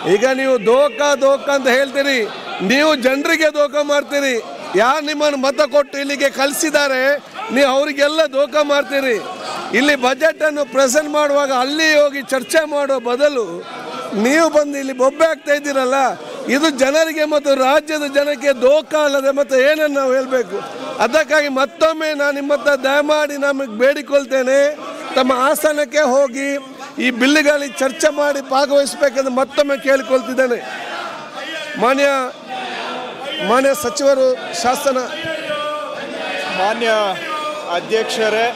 ಈಗ ನೀವು ದೋಖ ದೋಖ ಅಂತ ಹೇಳ್ತೀರಿ ನೀವು ಜನರಿಗೆ ದೋಖ ಮಾಡ್ತೀರಿ ಯಾರು ನಿಮ್ಮನ್ನು ಮತ ಕೊಟ್ಟು ಇಲ್ಲಿಗೆ ಕಳಿಸಿದ್ದಾರೆ ನೀವು ಅವರಿಗೆಲ್ಲ ದೋಖ ಮಾಡ್ತೀರಿ ಇಲ್ಲಿ ಬಜೆಟನ್ನು ಪ್ರೆಸೆಂಟ್ ಮಾಡುವಾಗ ಅಲ್ಲಿ ಹೋಗಿ ಚರ್ಚೆ ಮಾಡೋ ಬದಲು ನೀವು ಬಂದು ಇಲ್ಲಿ ಬೊಬ್ಬೆ ಆಗ್ತಾ ಇದ್ದೀರಲ್ಲ ಇದು ಜನರಿಗೆ ಮತ್ತು ರಾಜ್ಯದ ಜನಕ್ಕೆ ದೋಖ ಅಲ್ಲದೆ ಮತ್ತು ಏನನ್ನು ನಾವು ಹೇಳಬೇಕು ಅದಕ್ಕಾಗಿ ಮತ್ತೊಮ್ಮೆ ನಾನು ನಿಮ್ಮ ಹತ್ರ ದಯಮಾಡಿ ನಮಗೆ ಬೇಡಿಕೊಳ್ತೇನೆ ತಮ್ಮ ಆಸನಕ್ಕೆ ಹೋಗಿ ಈ ಬಿಲ್ലുಗಳಿಗೆ ಚರ್ಚೆ ಮಾಡಿ ಭಾಗವಹಿಸಬೇಕೆಂದು ಮತ್ತೊಮ್ಮೆ ಕೇಳಿಕೊಳ್ತಿದ್ದೇನೆ ಮಾನ್ಯ ಮಾನ್ಯ ಸಚಿವರು ಶಾಸನ ಮಾನ್ಯ ಅಧ್ಯಕ್ಷರೇ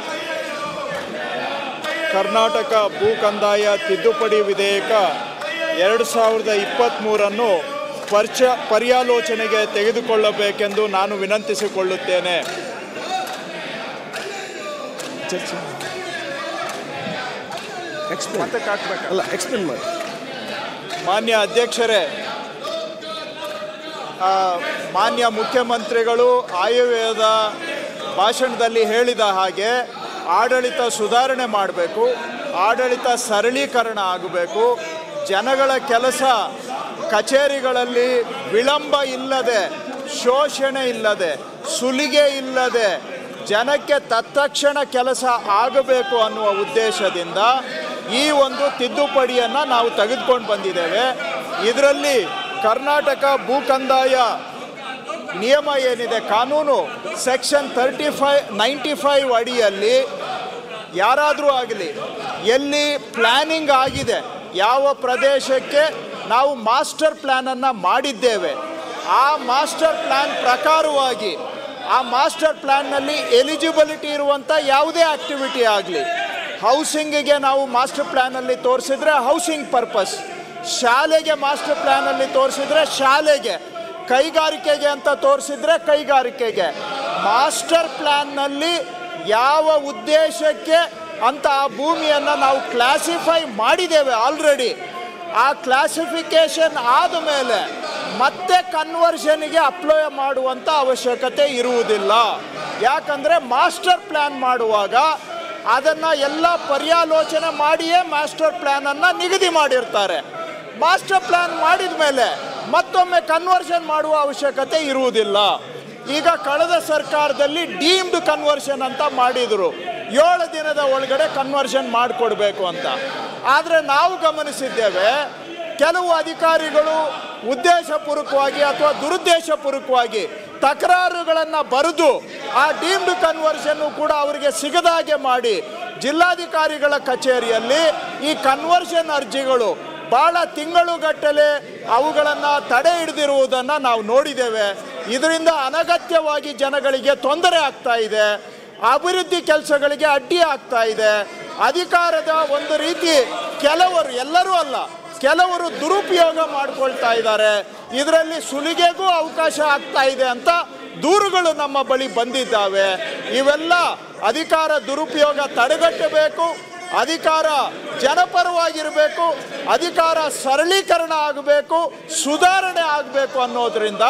ಕರ್ನಾಟಕ ಭೂ ಕಂದಾಯ ತಿದ್ದುಪಡಿ ವಿಧೇಯಕ ಎರಡು ಸಾವಿರದ ಇಪ್ಪತ್ತ್ಮೂರನ್ನು ಪರ್ಚ ಪರ್ಯಾಲೋಚನೆಗೆ ತೆಗೆದುಕೊಳ್ಳಬೇಕೆಂದು ನಾನು ವಿನಂತಿಸಿಕೊಳ್ಳುತ್ತೇನೆ ಚರ್ಚೆ ಎಕ್ಸ್ಪ್ಲೇನ್ ಮತಕ್ಕೆ ಹಾಕ್ಬೇಕ ಅಲ್ಲ ಎಕ್ಸ್ಪ್ಲೇನ್ ಮಾಡಿ ಮಾನ್ಯ ಅಧ್ಯಕ್ಷರೇ ಆ, ಮಾನ್ಯ ಮುಖ್ಯಮಂತ್ರಿಗಳು ಆಯವ್ಯಯದ ಭಾಷಣದಲ್ಲಿ ಹೇಳಿದ ಹಾಗೆ ಆಡಳಿತ ಸುಧಾರಣೆ ಮಾಡಬೇಕು ಆಡಳಿತ ಸರಳೀಕರಣ ಆಗಬೇಕು ಜನಗಳ ಕೆಲಸ ಕಚೇರಿಗಳಲ್ಲಿ ವಿಳಂಬ ಇಲ್ಲದೆ ಶೋಷಣೆ ಇಲ್ಲದೆ ಸುಲಿಗೆ ಇಲ್ಲದೆ ಜನಕ್ಕೆ ತತ್ಕ್ಷಣ ಕೆಲಸ ಆಗಬೇಕು ಅನ್ನುವ ಉದ್ದೇಶದಿಂದ ಈ ಒಂದು ತಿದ್ದುಪಡಿಯನ್ನು ನಾವು ತೆಗೆದುಕೊಂಡು ಬಂದಿದ್ದೇವೆ ಇದರಲ್ಲಿ ಕರ್ನಾಟಕ ಭೂ ಕಂದಾಯ ನಿಯಮ ಏನಿದೆ ಕಾನೂನು section thirty five ninety five ಅಡಿಯಲ್ಲಿ ಯಾರಾದರೂ ಆಗಲಿ ಎಲ್ಲಿ ಪ್ಲ್ಯಾನಿಂಗ್ ಆಗಿದೆ ಯಾವ ಪ್ರದೇಶಕ್ಕೆ ನಾವು ಮಾಸ್ಟರ್ ಪ್ಲ್ಯಾನನ್ನು ಮಾಡಿದ್ದೇವೆ ಆ ಮಾಸ್ಟರ್ ಪ್ಲ್ಯಾನ್ ಪ್ರಕಾರವಾಗಿ ಆ ಮಾಸ್ಟರ್ ಪ್ಲ್ಯಾನ್ನಲ್ಲಿ ಎಲಿಜಿಬಿಲಿಟಿ ಇರುವಂಥ ಯಾವುದೇ ಆಕ್ಟಿವಿಟಿ ಆಗಲಿ ಹೌಸಿಂಗಿಗೆ ನಾವು ಮಾಸ್ಟರ್ ಪ್ಲ್ಯಾನಲ್ಲಿ ತೋರಿಸಿದ್ರೆ ಹೌಸಿಂಗ್ ಪರ್ಪಸ್ ಶಾಲೆಗೆ ಮಾಸ್ಟರ್ ಪ್ಲ್ಯಾನಲ್ಲಿ ತೋರಿಸಿದ್ರೆ ಶಾಲೆಗೆ ಕೈಗಾರಿಕೆಗೆ ಅಂತ ತೋರಿಸಿದ್ರೆ ಕೈಗಾರಿಕೆಗೆ ಮಾಸ್ಟರ್ ಪ್ಲ್ಯಾನ್ನಲ್ಲಿ ಯಾವ ಉದ್ದೇಶಕ್ಕೆ ಅಂತ ಆ ಭೂಮಿಯನ್ನು ನಾವು ಕ್ಲಾಸಿಫೈ ಮಾಡಿದ್ದೇವೆ ಆಲ್ರೆಡಿ ಆ ಕ್ಲಾಸಿಫಿಕೇಶನ್ ಆದ ಮೇಲೆ ಮತ್ತೆ ಕನ್ವರ್ಷನ್ಗೆ ಅಪ್ಲೈ ಮಾಡುವಂಥ ಅವಶ್ಯಕತೆ ಇರುವುದಿಲ್ಲ ಯಾಕಂದರೆ ಮಾಸ್ಟರ್ ಪ್ಲ್ಯಾನ್ ಮಾಡುವಾಗ ಅದನ್ನು ಎಲ್ಲ ಪರ್ಯಾಲೋಚನೆ ಮಾಡಿಯೇ ಮಾಸ್ಟರ್ ಪ್ಲ್ಯಾನನ್ನು ನಿಗದಿ ಮಾಡಿರ್ತಾರೆ ಮಾಸ್ಟರ್ ಪ್ಲ್ಯಾನ್ ಮಾಡಿದ ಮೇಲೆ ಮತ್ತೊಮ್ಮೆ ಕನ್ವರ್ಷನ್ ಮಾಡುವ ಅವಶ್ಯಕತೆ ಇರುವುದಿಲ್ಲ ಈಗ ಕಳೆದ ಸರ್ಕಾರದಲ್ಲಿ ಡೀಮ್ಡ್ ಕನ್ವರ್ಷನ್ ಅಂತ ಮಾಡಿದರು ಏಳು ದಿನದ ಒಳಗಡೆ ಕನ್ವರ್ಷನ್ ಮಾಡಿಕೊಡ್ಬೇಕು ಅಂತ ಆದರೆ ನಾವು ಗಮನಿಸಿದ್ದೇವೆ ಕೆಲವು ಅಧಿಕಾರಿಗಳು ಉದ್ದೇಶಪೂರ್ವಕವಾಗಿ ಅಥವಾ ದುರುದ್ದೇಶಪೂರ್ವಕವಾಗಿ ತಕರಾರುಗಳನ್ನು ಬರೆದು ಆ ಡೀಮ್ಡ್ ಕನ್ವರ್ಷನ್ನು ಕೂಡ ಅವರಿಗೆ ಸಿಗದಾಗೆ ಮಾಡಿ ಜಿಲ್ಲಾಧಿಕಾರಿಗಳ ಕಚೇರಿಯಲ್ಲಿ ಈ ಕನ್ವರ್ಷನ್ ಅರ್ಜಿಗಳು ಭಾಳ ತಿಂಗಳುಗಟ್ಟಲೆ ಅವುಗಳನ್ನು ತಡೆ ಹಿಡಿದಿರುವುದನ್ನು ನಾವು ನೋಡಿದ್ದೇವೆ ಇದರಿಂದ ಅನಗತ್ಯವಾಗಿ ಜನಗಳಿಗೆ ತೊಂದರೆ ಆಗ್ತಾ ಇದೆ ಅಭಿವೃದ್ಧಿ ಕೆಲಸಗಳಿಗೆ ಅಡ್ಡಿ ಆಗ್ತಾ ಇದೆ ಅಧಿಕಾರದ ಒಂದು ರೀತಿ ಕೆಲವರು ಎಲ್ಲರೂ ಅಲ್ಲ ಕೆಲವರು ದುರುಪಯೋಗ ಮಾಡ್ಕೊಳ್ತಾ ಇದ್ದಾರೆ ಇದರಲ್ಲಿ ಸುಲಿಗೆಗೂ ಅವಕಾಶ ಆಗ್ತಾ ಇದೆ ಅಂತ ದೂರುಗಳು ನಮ್ಮ ಬಳಿ ಬಂದಿದ್ದಾವೆ ಇವೆಲ್ಲ ಅಧಿಕಾರ ದುರುಪಯೋಗ ತಡೆಗಟ್ಟಬೇಕು ಅಧಿಕಾರ ಜನಪರವಾಗಿರಬೇಕು ಅಧಿಕಾರ ಸರಳೀಕರಣ ಆಗಬೇಕು ಸುಧಾರಣೆ ಆಗಬೇಕು ಅನ್ನೋದ್ರಿಂದ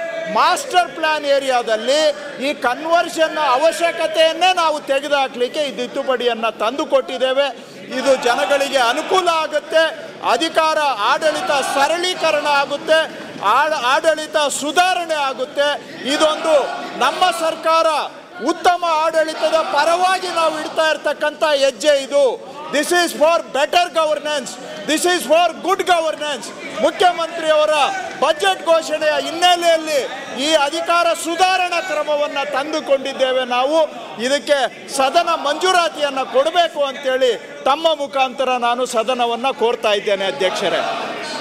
ಮಾಸ್ಟರ್ ಪ್ಲಾನ್ ಏರಿಯಾದಲ್ಲಿ ಈ ಕನ್ವರ್ಷನ್ ಅವಶ್ಯಕತೆಯನ್ನೇ ನಾವು ತೆಗೆದುಹಾಕ್ಲಿಕ್ಕೆ ಈ ತಿದ್ದುಪಡಿಯನ್ನು ತಂದು ಕೊಟ್ಟಿದ್ದೇವೆ ಇದು ಜನಗಳಿಗೆ ಅನುಕೂಲ ಆಗುತ್ತೆ ಅಧಿಕಾರ ಆಡಳಿತ ಸರಳೀಕರಣ ಆಗುತ್ತೆ ಆಡ- ಆಡಳಿತ ಸುಧಾರಣೆ ಆಗುತ್ತೆ ಇದೊಂದು ನಮ್ಮ ಸರ್ಕಾರ ಉತ್ತಮ ಆಡಳಿತದ ಪರವಾಗಿ ನಾವು ಇಡ್ತಾ ಇರ್ತಕ್ಕಂಥ ಹೆಜ್ಜೆ ಇದು this is for better governance this is for good governance ಮುಖ್ಯಮಂತ್ರಿಯವರ ಬಜೆಟ್ ಘೋಷಣೆಯ ಹಿನ್ನೆಲೆಯಲ್ಲಿ ಈ ಅಧಿಕಾರ ಸುಧಾರಣಾ ಕ್ರಮವನ್ನು ತಂದುಕೊಂಡಿದ್ದೇವೆ ನಾವು ಇದಕ್ಕೆ ಸದನ ಮಂಜೂರಾತಿಯನ್ನು ಕೊಡಬೇಕು ಅಂತೇಳಿ ತಮ್ಮ ಮುಖಾಂತರ ನಾನು ಸದನವನ್ನು ಕೋರ್ತಾ ಇದ್ದೇನೆ ಅಧ್ಯಕ್ಷರೇ